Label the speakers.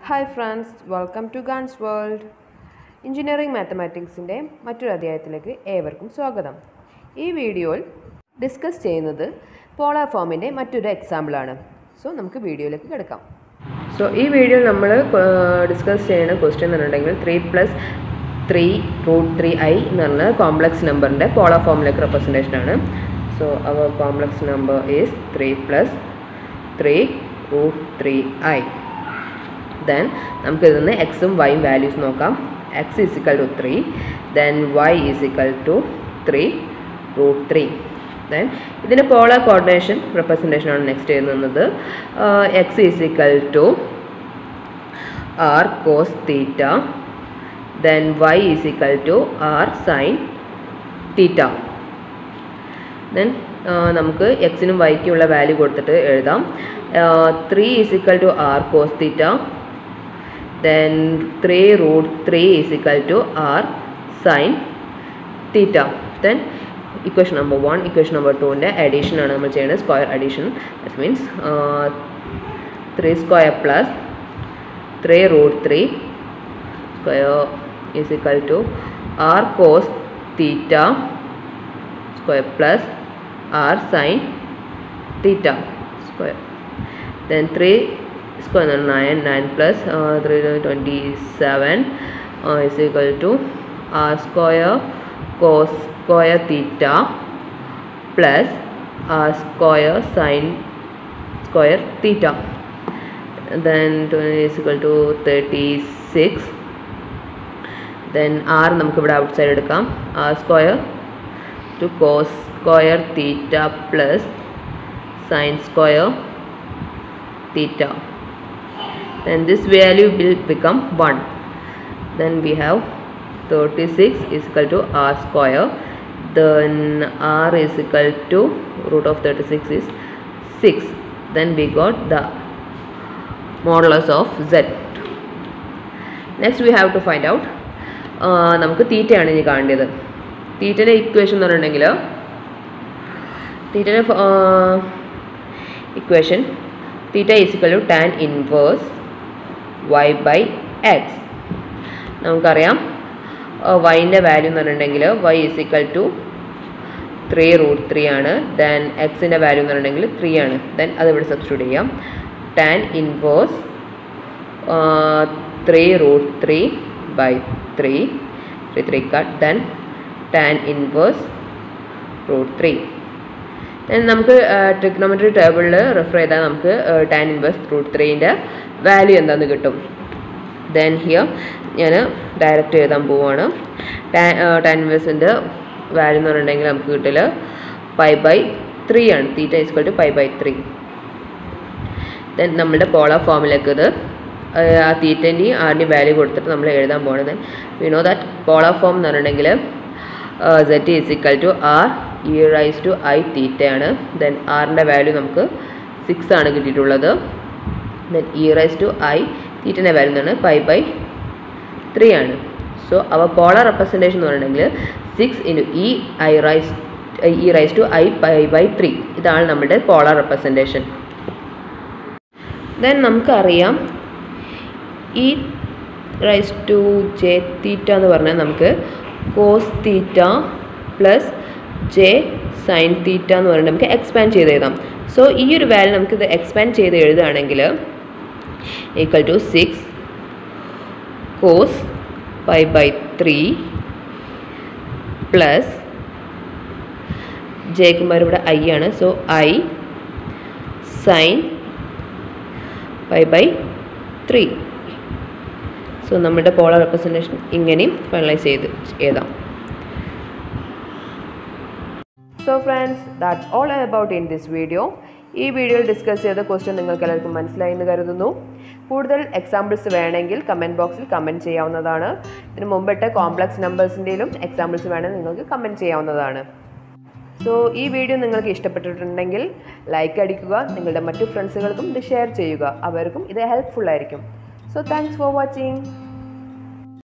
Speaker 1: hi friends welcome to ഗാൻസ് world engineering മാത്തമാറ്റിക്സിൻ്റെ മറ്റൊരു അധ്യായത്തിലേക്ക് ഏവർക്കും സ്വാഗതം ഈ വീഡിയോയിൽ ഡിസ്കസ് ചെയ്യുന്നത് പോളാർ ഫോമിൻ്റെ മറ്റൊരു എക്സാമ്പിളാണ് സോ നമുക്ക് വീഡിയോയിലേക്ക് കിടക്കാം സോ ഈ വീഡിയോയിൽ നമ്മൾ ഡിസ്കസ് ചെയ്യുന്ന ക്വസ്റ്റ്യൻ എന്ന് പറഞ്ഞിട്ടുണ്ടെങ്കിൽ three plus three root three I എന്ന് പറഞ്ഞ കോംപ്ലക്സ് നമ്പറിൻ്റെ പോളാർ ഫോമിലേക്ക് റെപ്രസെൻറ്റേഷൻ ആണ് so our complex number is three plus three root three I then നമുക്ക് ഇതിൽ നിന്ന് എക്സും വൈയും വാല്യൂസ് നോക്കാം X is equal to three then Y is equal to three root three then ഇതിൻ്റെ പോളാർ കോർഡിനേഷൻ റെപ്രസെൻറ്റേഷൻ ആണ് നെക്സ്റ്റ് എഴുതുന്നത് X is equal to R cos theta then Y is equal to R sine theta then നമുക്ക് എക്സിനും വൈക്കും ഉള്ള value കൊടുത്തിട്ട് എഴുതാം three is equal to R cos theta then three root three is equal to R sine theta then equation number one equation number ടുവിൻ്റെ addition ആണ് നമ്മൾ ചെയ്യുന്നത് square addition that means three square plus three root three square is equal to R cos theta square plus r sin theta square then 3 square 9 9 plus uh, 3 27 uh, is equal to r square cos square theta plus r square sin square theta then 20 is equal to 36 then r നമുക്ക് ഇവിടെ outside എടുക്കാം r square to cos square theta plus sin square theta then this value will become 1 then we have 36 is equal to r square then r is equal to root of 36 is 6 then we got the modulus of z next we have to find out uh, നമുക്ക് തീറ്റയാണ് ഇനി കാണേണ്ടത് തീറ്റയുടെ equation എന്ന് പറഞ്ഞിട്ടുണ്ടെങ്കിൽ തീറ്റയുടെ equation theta is equal to tan inverse Y by X നമുക്കറിയാം വൈൻ്റെ വാല്യൂ എന്ന് പറഞ്ഞിട്ടുണ്ടെങ്കിൽ Y is equal to three root three ആണ് ദെൻ എക്സിൻ്റെ വാല്യൂ എന്ന് പറഞ്ഞിട്ടുണ്ടെങ്കിൽ ത്രീ ആണ് ദെൻ അത് ഇവിടെ സബ്സ്റ്റിറ്റ്യൂട്ട് ചെയ്യാം tan inverse three root three by three three three cut then tan inverse root three നമുക്ക് ട്രിഗ്നോമെട്രി ടേബിളിൽ റെഫർ ചെയ്താൽ നമുക്ക് ടാൻ ഇൻവേഴ്സ് റൂട്ട് ത്രീൻ്റെ വാല്യൂ എന്താണെന്ന് കിട്ടും ദെൻ ഹിയർ ഞാൻ ഡയറക്റ്റ് എഴുതാൻ പോവുകയാണ് ടാൻ ടാൻ ഇൻവേഴ്സിൻ്റെ വാല്യൂ എന്ന് പറഞ്ഞിട്ടുണ്ടെങ്കിൽ നമുക്ക് കിട്ടൽ പൈ ബൈ ത്രീ ആണ് theta is equal to pi by three then നമ്മുടെ പോളാർ ഫോമിലേക്ക് ഇത് ആ തീറ്റൻ്റെയും ആറിൻ്റെയും വാല്യൂ കൊടുത്തിട്ട് നമ്മൾ എഴുതാൻ പോകുന്നത് we know that polar form എന്ന് പറഞ്ഞിട്ടുണ്ടെങ്കിൽ z is equal to R E raise to I തീറ്റയാണ് ദെൻ ആറിൻ്റെ വാല്യൂ നമുക്ക് സിക്സ് ആണ് കിട്ടിയിട്ടുള്ളത് then E raise to I തീറ്റൻ്റെ വാല്യൂ എന്നാണ് പൈ ബൈ ത്രീ ആണ് സോ അവ പോളർ റെപ്രസെൻറ്റേഷൻ എന്ന് പറഞ്ഞിട്ടുണ്ടെങ്കിൽ six into E I raise E raise to I pi by three ഇതാണ് നമ്മുടെ പോളർ റെപ്രസെൻറ്റേഷൻ ദെൻ നമുക്കറിയാം E raise to J theta എന്ന് പറഞ്ഞാൽ നമുക്ക് cos theta plus J sine theta എന്ന് പറഞ്ഞിട്ട് നമുക്ക് എക്സ്പാൻഡ് ചെയ്ത് എഴുതാം സോ ഈ ഒരു വാല്യൂ നമുക്കിത് എക്സ്പാൻഡ് ചെയ്ത് എഴുതുകയാണെങ്കിൽ equal to six cos pi by three plus ജേക്കുമാർ ഇവിടെ ഐ ആണ് so I sine pi by three so നമ്മുടെ പോളർ റെപ്രസെൻറ്റേഷൻ ഇങ്ങനെയും ഫൈനലൈസ് ചെയ്ത് എഴുതാം so friends that's all about in this video ഈ വീഡിയോയിൽ ഡിസ്കസ് ചെയ്ത ക്വസ്റ്റ്യൻ നിങ്ങൾക്ക് എല്ലാവർക്കും മനസ്സിലായി എന്ന് കരുതുന്നു കൂടുതൽ എക്സാമ്പിൾസ് വേണമെങ്കിൽ കമൻറ്റ് ബോക്സിൽ കമൻറ്റ് ചെയ്യാവുന്നതാണ് ഇതിന് മുമ്പിട്ട് കോംപ്ലക്സ് നമ്പേഴ്സിൻ്റെയിലും എക്സാമ്പിൾസ് വേണമെങ്കിൽ നിങ്ങൾക്ക് കമൻറ്റ് ചെയ്യാവുന്നതാണ് സോ ഈ വീഡിയോ നിങ്ങൾക്ക് ഇഷ്ടപ്പെട്ടിട്ടുണ്ടെങ്കിൽ ലൈക്ക് അടിക്കുക നിങ്ങളുടെ മറ്റു ഫ്രണ്ട്സുകൾക്കും ഇത് ഷെയർ ചെയ്യുക അവർക്കും ഇത് ഹെൽപ്ഫുൾ ആയിരിക്കും സോ താങ്ക്സ് ഫോർ വാച്ചിങ്